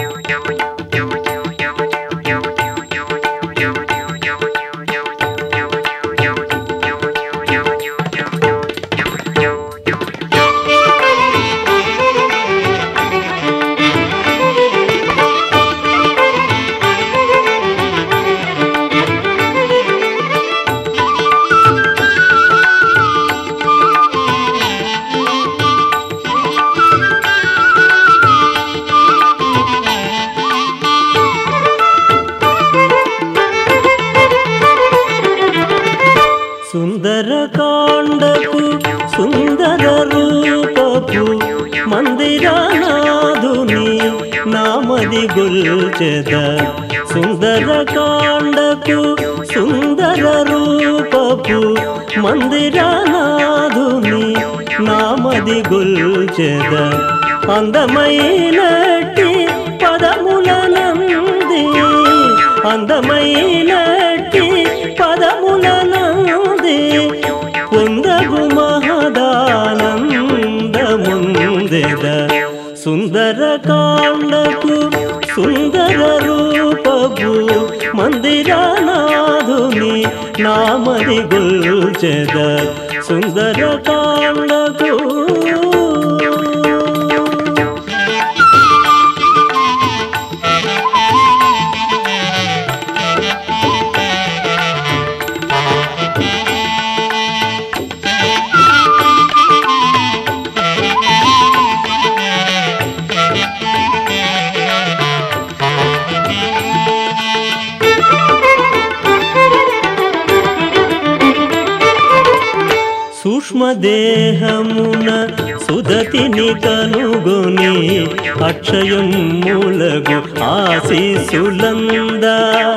సుందరకాండకు సుందర రూపపు మందిరానాదుని నామది గొల్చెద సుందరకాండకు సుందర రూపపు మందిరానాదుని నామది గొల్చెద అందమైనటి పదములనంది అందమైనటి పదములనంది పొందగు మహదానందముందెద సుందర కాండకు సుందర రూపపు మందిరానాథుని నామది గొల్చెద సుందర కాండకు సూక్ష్మదేహమున సుదతిని కనుగొని అక్షయం మూలగు ఆశీసులంద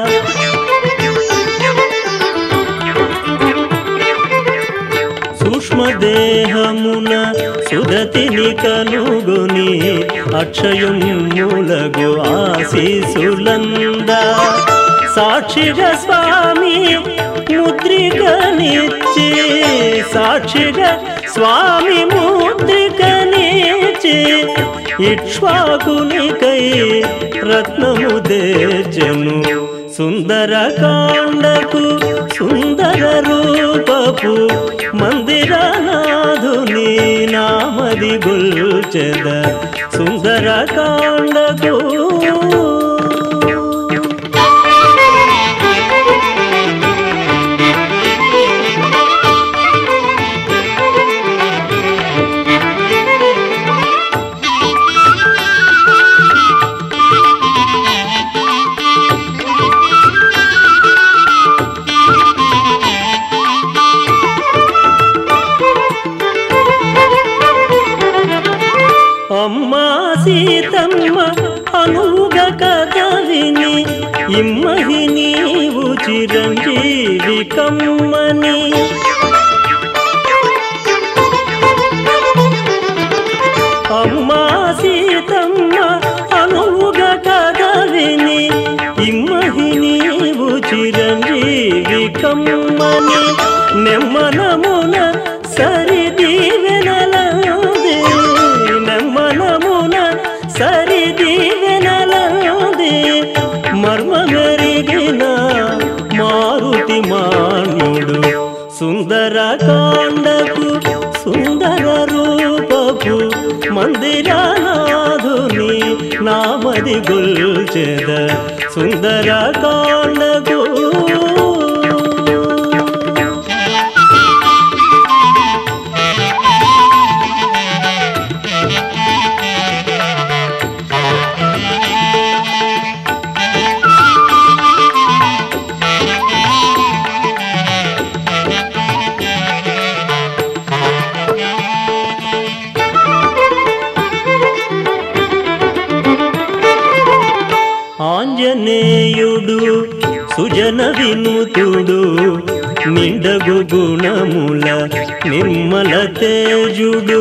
సూక్ష్మదేహమున సుదతిని కనుగొని అక్షయం మూలగు ఆశీసులంద సాక్షిగా స్వామి ముద్రికనిచ్చి సాక్షిగా స్వామి ముద్రికనిచ్చి ఇక్ష్వాకునికై రత్నము దేజను సుందర కాండకు సుందర రూపపు మందిరనాథుని నామది గుల్చెద సుందర కాండకు అమ్మా సీతమ్మ అనుగ కథ విని ఇమ్మహి నీవు చిరంజీవి కమ్మని అమ్మా సీతమ్మ అనుగ కథ విని ఇమ్మహి నీవు చిరంజీవి కమ్మని నెమ్మనమున సరి దీవెనలదే నెమ్మనమున సరి దీవెనలదే మర్మమెరిగిన మారుతి మాన్యుడు సుందర కాండకు సుందర రూపపు మందిరానాథుని నామది గొల్చెద సుందర కాండకు ఆంజనేయుడు సుజన వినుతుడు నిండగు గుణముల నిర్మల తేజుడు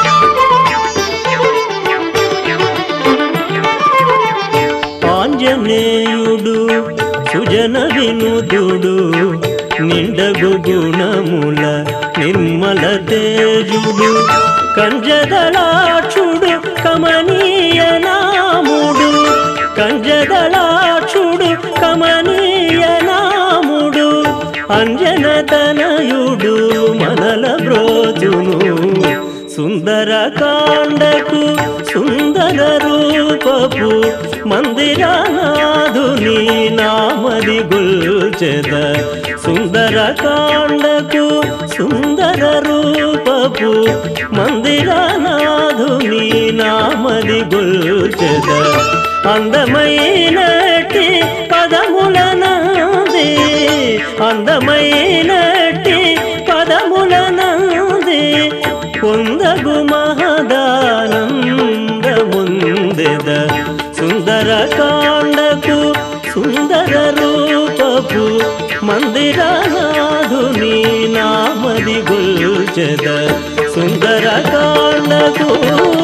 ఆంజనేయుడు సుజన వినుతుడు నిండగు గుణముల నిర్మల తేజుడు కంజదళాక్షుడు కమనీయ నాముడు కంజదళాక్షుడు కమనీయ నాముడు అంజనతనయుడు మనల బ్రోచును సుందర కాండకు సుందర రూపపు మందిరనాథుని నామది గుల్చెద సుందర కాండకు సుందర రూపపు మందిరనాథుని నామది గుల్చెద అందమైనటి పదములనంది అందమైనటి పదములనంది పొందగు మహదానందముందెద సుందర కాండకు సుందర రూపపు మందిరనాథుని నామది గుల్చెద సుందర కాండకు